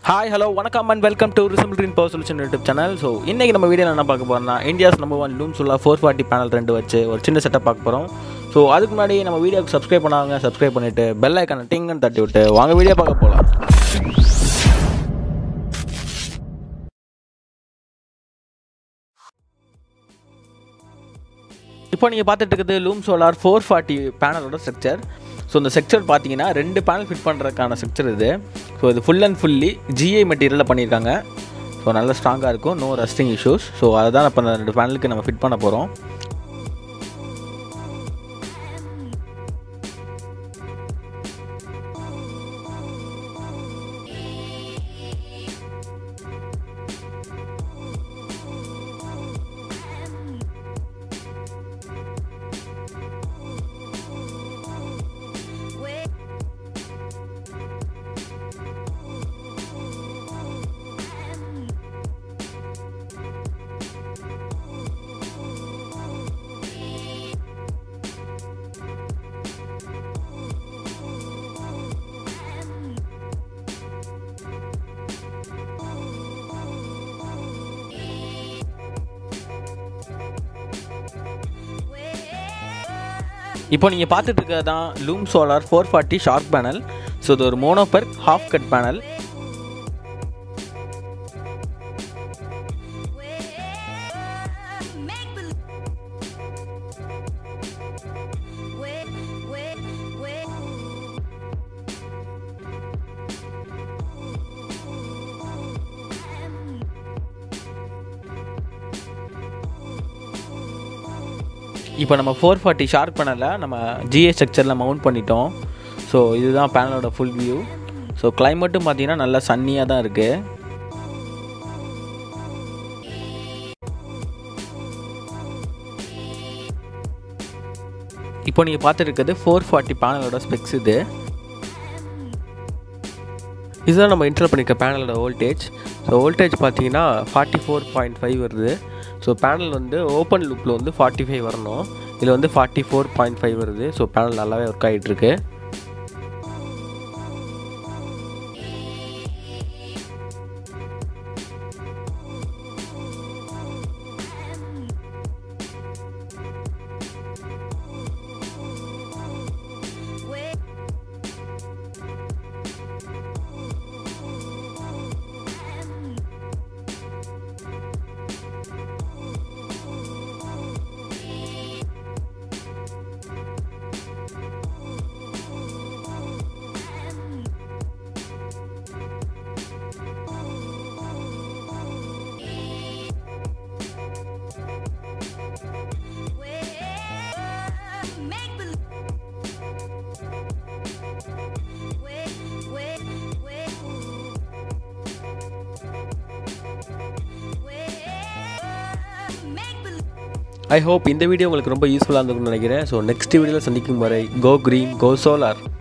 hi hello வணக்கம் and welcome to resemble green power solution YouTube channel so இன்றைக்கி நம்ம வீடியோவில் என்ன பார்க்க போகிறோம்னா India's number one Loom Solar four forty panel ரெண்டு வச்சு ஒரு சின்ன செட்டப் பார்க்க போகிறோம் ஸோ அதுக்கு முன்னாடி நம்ம வீடியோக்கு சப்ஸ்கிரைப் பண்ணாங்க சப்ஸ்கிரைப் பண்ணிவிட்டு பெல் ஐக்கான டிங்கன்னு தட்டி விட்டு வாங்க வீடியோ பார்க்க போகலாம் இப்போ நீங்கள் பார்த்துட்டு இருக்கிறது லூம் சோலார் ஃபோர் ஃபார்ட்டி பேனலோட ஸ்ட்ரக்சர் ஸோ இந்த ஸ்ட்ரக்சர் பார்த்தீங்கன்னா ரெண்டு பேனல் ஃபிட் பண்ணுறதுக்கான ஸ்ட்ரக்சர் இது ஸோ இது ஃபுல் அண்ட் ஃபுல்லி ஜிஐ மெட்டீரியலில் பண்ணியிருக்காங்க ஸோ நல்ல ஸ்ட்ராங்காக இருக்கும் நோ ரஸ்டிங் இஷ்யூஸ் ஸோ அதை தான் இப்போ இந்த ரெண்டு பேனலுக்கு நம்ம ஃபிட் பண்ண போகிறோம் இப்போ நீங்கள் பார்த்துட்டு இருக்கிறது தான் Loom Solar four forty Shark panel so இது ஒரு மோனோபர் ஹாஃப் கட் பேனல் இப்போ நம்ம ஃபோர் ஃபார்ட்டி ஷார்க் பேனலில் நம்ம ஜிஏ ஸ்ட்ரக்சரில் மவுண்ட் பண்ணிட்டோம் ஸோ இதுதான் பேனலோட ஃபுல் வியூ ஸோ கிளைமேட்டும் பார்த்தீங்கன்னா நல்லா சன்னியாக தான் இருக்குது இப்போ நீங்கள் பார்த்துட்டு இருக்கிறது ஃபோர் ஃபார்ட்டி பேனலோட ஸ்பெக்ஸ் இது இதுதான் நம்ம இன்ஸ்டால் பண்ணியிருக்க பேனலோட வோல்டேஜ் ஸோ வோல்டேஜ் பார்த்தீங்கன்னா ஃபார்ட்டி ஃபோர் பாயிண்ட் ஃபைவ் வருது ஸோ பேனல் வந்து ஓப்பன் லுக்கில் வந்து ஃபார்ட்டி ஃபைவ் வரணும் இதில் வந்து ஃபார்ட்டி ஃபோர் பாயிண்ட் ஃபைவ் வருது ஸோ பேனல் நல்லாவே ஒர்க் ஆகிட்டுருக்கு ஐ ஹோப் இந்த வீடியோ உங்களுக்கு ரொம்ப யூஸ்ஃபுல்லாக இருந்திருக்கும்னு நினைக்கிறேன் ஸோ நெக்ஸ்ட் வீடியோவில் சந்திக்கும் வரை கோ க்ரீன் கோ சோலார்